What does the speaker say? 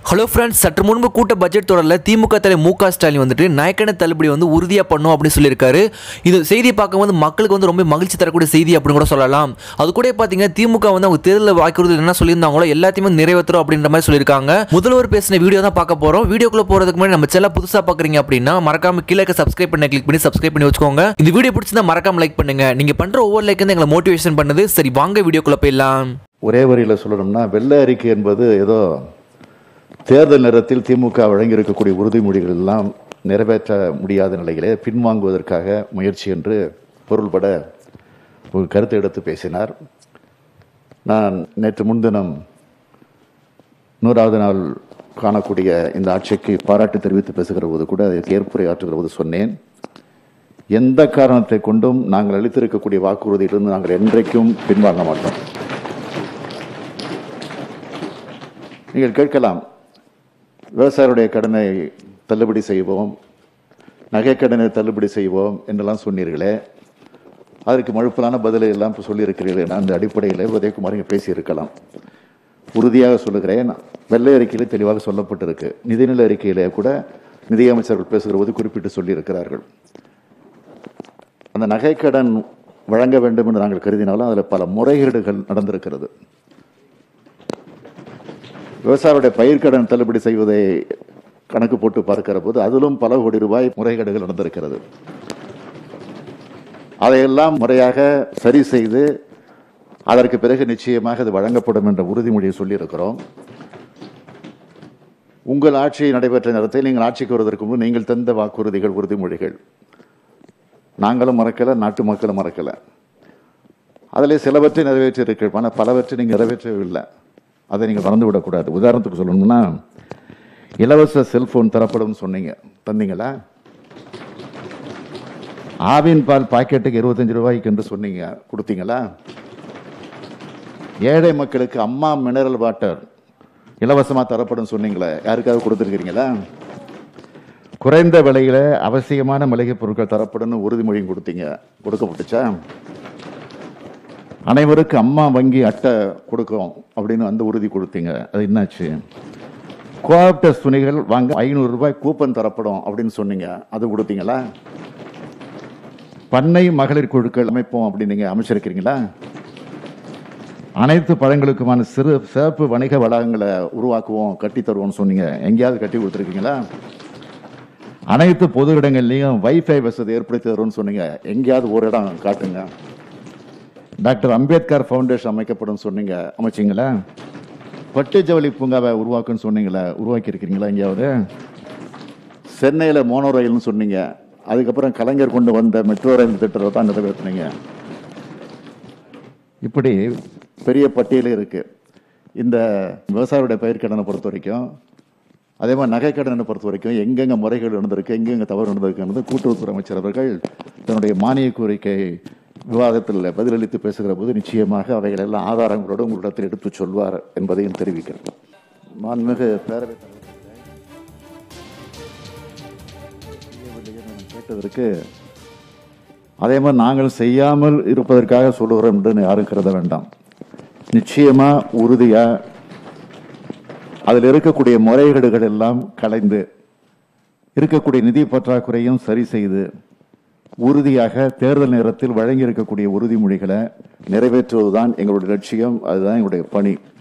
hello friends சற்று முன்பு கூட்ட பட்ஜெட் தொடரில் திமுக தலைவர் மு க ஸ்டாலின் வந்துட்டு நாயக்கன தள்ளுபடி வந்து உறுதியாக பண்ணும் அப்படின்னு சொல்லியிருக்காரு இது செய்தி பார்க்கும்போது மக்களுக்கு வந்து ரொம்ப மகிழ்ச்சி தரக்கூடிய செய்தி அப்படின்னு கூட சொல்லலாம் அது கூட பார்த்தீங்கன்னா திமுக வந்து அவங்க தேர்தலில் வாக்குறுதி என்ன சொல்லியிருந்தாங்களோ எல்லாத்தையுமே நிறைவேற்றும் அப்படின்ற மாதிரி சொல்லியிருக்காங்க முதல்வர் பேசின வீடியோ தான் பார்க்க போகிறோம் வீடியோக்குள்ள போகிறதுக்கு முன்னாடி நம்ம சேனல் புதுசாக பார்க்குறீங்க அப்படின்னா மறக்காம கீழே சப்ஸ்கிரைப் பண்ண கிளிக் பண்ணி சப்ஸ்கிரைப் பண்ணி வச்சுக்கோங்க இந்த வீடியோ பிடிச்சிருந்தா மறக்காம லைக் பண்ணுங்க நீங்க பண்ற ஒவ்வொரு லைக் வந்து எங்களை மோட்டிவேஷன் பண்ணுது சரி வாங்க வீடியோக்குள்ள போயிடலாம் ஒரே வரியில் சொல்லணும்னா வெள்ளை அறிக்கை என்பது ஏதோ தேர்தல் நேரத்தில் திமுக வழங்கியிருக்கக்கூடிய உறுதிமொழிகள் எல்லாம் நிறைவேற்ற முடியாத நிலையிலே பின்வாங்குவதற்காக முயற்சி என்று பொருள்பட ஒரு கருத்தை எடுத்து பேசினார் நான் நேற்று முன்தினம் நூறாவது நாள் காணக்கூடிய இந்த ஆட்சிக்கு பாராட்டு தெரிவித்து பேசுகிற போது கூட அதற்கு ஏற்புரை ஆற்றுகிற போது சொன்னேன் எந்த காரணத்தை கொண்டும் நாங்கள் அளித்திருக்கக்கூடிய வாக்குறுதியிலிருந்து நாங்கள் என்றைக்கும் பின்வாங்க மாட்டோம் நீங்கள் கேட்கலாம் விவசாயிகளுடைய கடனை தள்ளுபடி செய்வோம் நகைக்கடனை தள்ளுபடி செய்வோம் என்றெல்லாம் சொன்னீர்களே அதற்கு மழுப்பலான பதிலை எல்லாம் இப்போ சொல்லியிருக்கிறீர்கள் அந்த அடிப்படையில் உதயகுமார் இங்கே பேசியிருக்கலாம் உறுதியாக சொல்லுகிறேன் வெள்ளை அறிக்கையில் தெளிவாக சொல்லப்பட்டிருக்கு நிதிநிலை அறிக்கையிலே கூட நிதியமைச்சர்கள் பேசுகிற போது குறிப்பிட்டு சொல்லியிருக்கிறார்கள் அந்த நகைக்கடன் வழங்க வேண்டும் என்று நாங்கள் கருதினாலும் அதில் பல முறைகேடுகள் நடந்திருக்கிறது விவசாயிகளுடைய பயிர்க்கடன் தள்ளுபடி செய்வதை கணக்கு போட்டு பார்க்கிற போது அதிலும் பல கோடி ரூபாய் முறைகேடுகள் நடந்திருக்கிறது அதையெல்லாம் முறையாக சரி செய்து அதற்கு பிறகு நிச்சயமாக அது வழங்கப்படும் என்ற உறுதிமொழியை சொல்லியிருக்கிறோம் உங்கள் ஆட்சி நடைபெற்ற நேரத்தில் நீங்கள் ஆட்சிக்கு வருவதற்கு முன்பு நீங்கள் தந்த வாக்குறுதிகள் உறுதிமொழிகள் நாங்களும் மறக்கல நாட்டு மக்களும் மறக்கல அதில் சிலவற்றை நிறைவேற்றியிருக்கிறோம் ஆனால் பலவற்றை நீங்கள் நிறைவேற்றவில்லை அதை நீங்கள் மறந்து விடக்கூடாது உதாரணத்துக்கு சொல்லணும்னா இலவச செல்போன் தரப்படும் சொன்னீங்க தந்தீங்களா ஆவின் பால் பாக்கெட்டுக்கு இருபத்தஞ்சு ரூபாய்க்கு என்று சொன்னீங்க கொடுத்தீங்களா ஏழை மக்களுக்கு அம்மா மினரல் வாட்டர் இலவசமாக தரப்படும் சொன்னீங்களே யாருக்காவது கொடுத்துருக்கிறீங்களா குறைந்த விலையில அவசியமான மளிகை பொருட்கள் தரப்படும் உறுதிமொழியும் கொடுத்தீங்க கொடுக்கப்பட்டுச்சா அனைவருக்கும் அம்மா வங்கி அட்டை கொடுக்கும் அப்படின்னு அந்த உறுதி கொடுத்தீங்க அது என்னாச்சு கோஆப்டஸ் துணிகள் வாங்க ஐநூறு ரூபாய் கூப்பன் தரப்படும் அப்படின்னு சொன்னீங்க அது கொடுத்தீங்களா பண்ணை மகளிர் குழுக்கள் அமைப்போம் அப்படின்னு நீங்க அமைச்சிருக்கிறீங்களா அனைத்து பழங்களுக்குமான சிறு சிறப்பு வணிக வளாகங்களை உருவாக்குவோம் கட்டி தருவோம்னு சொன்னீங்க எங்கேயாவது கட்டி கொடுத்துருக்கீங்களா அனைத்து பொது இடங்கள்லையும் வைஃபை வசதி ஏற்படுத்தி தருவோம்னு சொன்னீங்க எங்கேயாவது ஒரு இடம் காட்டுங்க டாக்டர் அம்பேத்கர் ஃபவுண்டேஷன் அமைக்கப்படும் சொன்னீங்க அமைச்சிங்களா பட்டு ஜவுளி பூங்காவை உருவாக்குன்னு சொன்னீங்களா உருவாக்கி இருக்கிறீங்களா எங்கேயாவது சென்னையில் மோனோ ரயில்னு சொன்னீங்க அதுக்கப்புறம் கலைஞர் கொண்டு வந்த மெட்ரோ ரயில் திட்டத்தை தான் நிறைவேற்றினீங்க இப்படி பெரிய பட்டியலே இருக்கு இந்த விவசாயியுடைய பயிர்க்கடனை பொறுத்த வரைக்கும் அதே மாதிரி நகைக்கடனை பொறுத்த வரைக்கும் எங்கெங்க முறைகள் நடந்திருக்கு எங்கெங்க தவறு நடந்திருக்குன்றது கூட்டுறவுத்துறை அமைச்சர் அவர்கள் தன்னுடைய மானிய கோரிக்கை விவாதத்தில் பதிலளித்து பேசுகிற போது நிச்சயமாக அவைகள் எல்லாம் ஆதாரங்களோடு உங்களிடத்தில் எடுத்து சொல்வார் என்பதையும் தெரிவிக்கிறேன் மாண்புமிகு பேரவைத் தலைவர் செய்யவில்லையே என்று நான் கேட்டதற்கு அதே மாதிரி நாங்கள் செய்யாமல் இருப்பதற்காக சொல்லுகிறோம் என்று யாரும் கருத வேண்டாம் நிச்சயமா உறுதியா அதில் இருக்கக்கூடிய முறைகேடுகள் எல்லாம் கலைந்து இருக்கக்கூடிய நிதி பற்றாக்குறையும் சரி செய்து உறுதியாக தேர்தல் நேரத்தில் வழங்கி இருக்கக்கூடிய உறுதிமொழிகளை நிறைவேற்றுவதுதான் எங்களுடைய லட்சியம் அதுதான் எங்களுடைய பணி